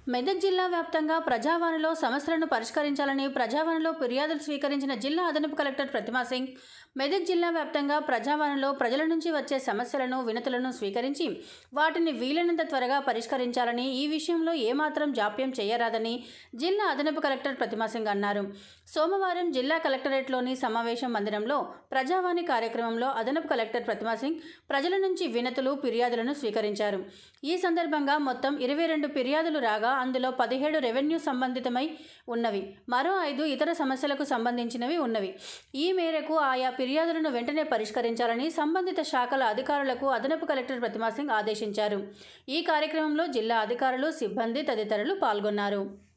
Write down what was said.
మెదక్ జిల్లా వ్యాప్తంగా ప్రజావాణిలో సమస్యలను పరిష్కరించాలని ప్రజావాణిలో ఫిర్యాదులు స్వీకరించిన జిల్లా అదనపు కలెక్టర్ ప్రతిమా సింగ్ మెదక్ జిల్లా వ్యాప్తంగా ప్రజావాణిలో ప్రజల నుంచి వచ్చే సమస్యలను వినతులను స్వీకరించి వాటిని వీలైనంత త్వరగా పరిష్కరించాలని ఈ విషయంలో ఏమాత్రం జాప్యం చేయరాదని జిల్లా అదనపు కలెక్టర్ ప్రతిమా సింగ్ అన్నారు సోమవారం జిల్లా కలెక్టరేట్లోని సమావేశం మందిరంలో ప్రజావాణి కార్యక్రమంలో అదనపు కలెక్టర్ ప్రతిమా సింగ్ ప్రజల నుంచి వినతులు ఫిర్యాదులను స్వీకరించారు ఈ సందర్భంగా మొత్తం ఇరవై రెండు ఫిర్యాదులు రాగా అందులో పదిహేడు రెవెన్యూ సంబంధితమై ఉన్నవి మరో ఐదు ఇతర సమస్యలకు సంబంధించినవి ఉన్నవి ఈ మేరకు ఆయా ఫిర్యాదులను వెంటనే పరిష్కరించాలని సంబంధిత శాఖల అధికారులకు అదనపు కలెక్టర్ ప్రతిమా సింగ్ ఆదేశించారు ఈ కార్యక్రమంలో జిల్లా అధికారులు సిబ్బంది తదితరులు పాల్గొన్నారు